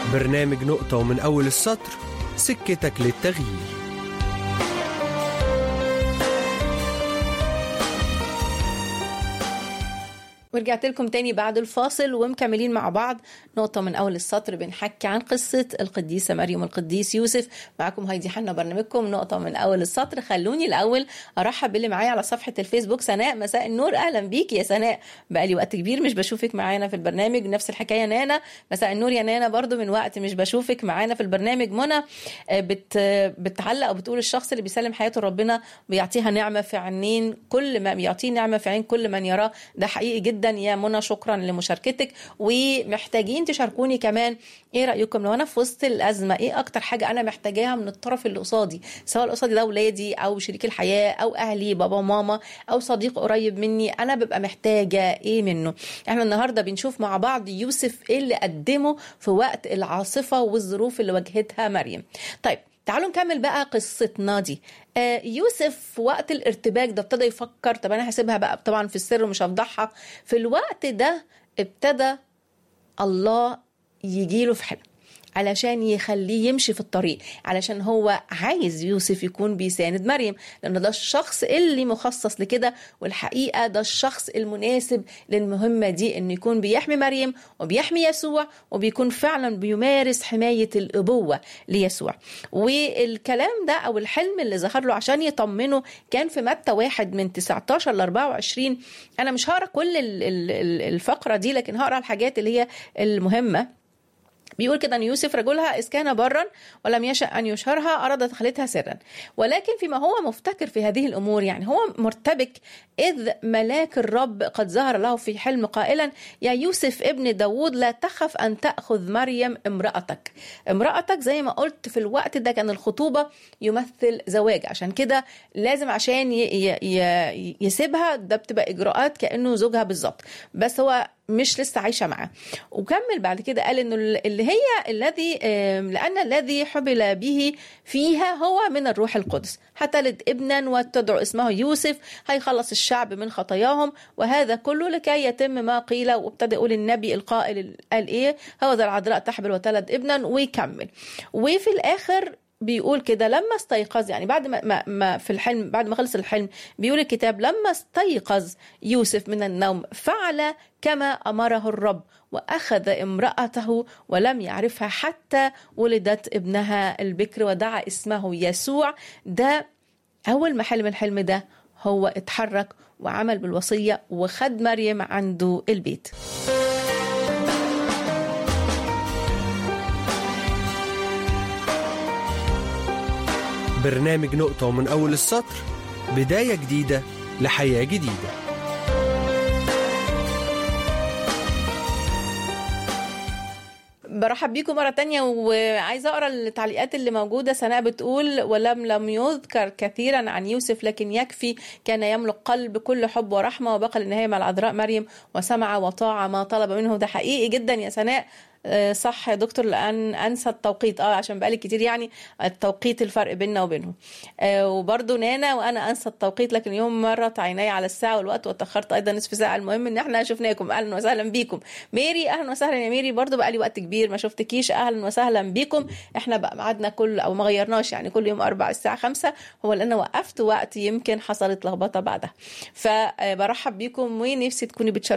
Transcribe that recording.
برنامج نقطة ومن أول السطر سكتك للتغيير ورجعت لكم تاني بعد الفاصل ومكملين مع بعض نقطة من أول السطر بنحكي عن قصة القديسة مريم والقديس يوسف معكم هايدي حنا برنامجكم نقطة من أول السطر خلوني الأول أرحب باللي معايا على صفحة الفيسبوك سناء مساء النور أهلا بيك يا سناء بقالي وقت كبير مش بشوفك معانا في البرنامج نفس الحكاية نانا مساء النور يا نانا برضو من وقت مش بشوفك معانا في البرنامج منى بت بتعلق وبتقول الشخص اللي بيسلم حياته لربنا بيعطيها نعمة في عينين كل ما بيعطيه نعمة في عين كل من يراه ده حقيقي جدا يا منى شكرا لمشاركتك ومحتاجين تشاركوني كمان ايه رايكم لو انا في وسط الازمه ايه اكتر حاجه انا محتاجاها من الطرف اللي قصادي سواء اللي قصادي ده اولادي او شريك الحياه او اهلي بابا وماما او صديق قريب مني انا ببقى محتاجه ايه منه احنا النهارده بنشوف مع بعض يوسف ايه اللي قدمه في وقت العاصفه والظروف اللي واجهتها مريم طيب تعالوا نكمل بقى قصتنا دي آه يوسف في وقت الارتباك ده ابتدى يفكر طب انا هسيبها بقى طبعا في السر ومش هفضحها في الوقت ده ابتدى الله يجيله في حلم علشان يخليه يمشي في الطريق علشان هو عايز يوسف يكون بيساند مريم لان ده الشخص اللي مخصص لكده والحقيقه ده الشخص المناسب للمهمه دي انه يكون بيحمي مريم وبيحمي يسوع وبيكون فعلا بيمارس حمايه الابوه ليسوع والكلام ده او الحلم اللي ظهر له عشان يطمنه كان في متى واحد من 19 ل 24 انا مش هقرا كل الفقره دي لكن هقرا الحاجات اللي هي المهمه بيقول كده ان يوسف رجلها اذ كان برا ولم يشا ان يشهرها اراد تخليتها سرا ولكن فيما هو مفتكر في هذه الامور يعني هو مرتبك اذ ملاك الرب قد ظهر له في حلم قائلا يا يوسف ابن داوود لا تخف ان تاخذ مريم امراتك امراتك زي ما قلت في الوقت ده كان الخطوبه يمثل زواج عشان كده لازم عشان يسيبها ده بتبقى اجراءات كانه زوجها بالظبط بس هو مش لسه عايشه معاه وكمل بعد كده قال انه اللي هي الذي لان الذي حبل به فيها هو من الروح القدس هتلد ابنا وتدعو اسمه يوسف هيخلص الشعب من خطاياهم وهذا كله لكي يتم ما قيل وابتدى يقول النبي القائل قال ايه هو ذا العذراء تحبل وتلد ابنا ويكمل وفي الاخر بيقول كده لما استيقظ يعني بعد ما, ما, ما في الحلم بعد ما خلص الحلم بيقول الكتاب لما استيقظ يوسف من النوم فعل كما امره الرب واخذ امراته ولم يعرفها حتى ولدت ابنها البكر ودعا اسمه يسوع ده اول ما حلم الحلم ده هو اتحرك وعمل بالوصيه وخد مريم عنده البيت برنامج نقطة ومن أول السطر بداية جديدة لحياة جديدة برحب بيكم مرة تانية وعايزة أقرأ التعليقات اللي موجودة سناء بتقول ولم لم يذكر كثيرا عن يوسف لكن يكفي كان يملك قلب كل حب ورحمة وبقى للنهاية مع العذراء مريم وسمع وطاع ما طلب منه ده حقيقي جدا يا سناء صح يا دكتور لان انسى التوقيت اه عشان بقالي كتير يعني التوقيت الفرق بيننا وبينهم آه وبرده نانا وانا انسى التوقيت لكن يوم مرت عيني على الساعه والوقت واتاخرت ايضا نصف ساعه المهم ان احنا شفناكم اهلا وسهلا بيكم ميري اهلا وسهلا يا ميري برده بقالي وقت كبير ما شفتكيش اهلا وسهلا بيكم احنا بقى ميعادنا كل او ما غيرناش يعني كل يوم اربع الساعه خمسة هو لان وقفت وقت يمكن حصلت لخبطه بعدها فبرحب بيكم ونفسي تكوني بتشاركوا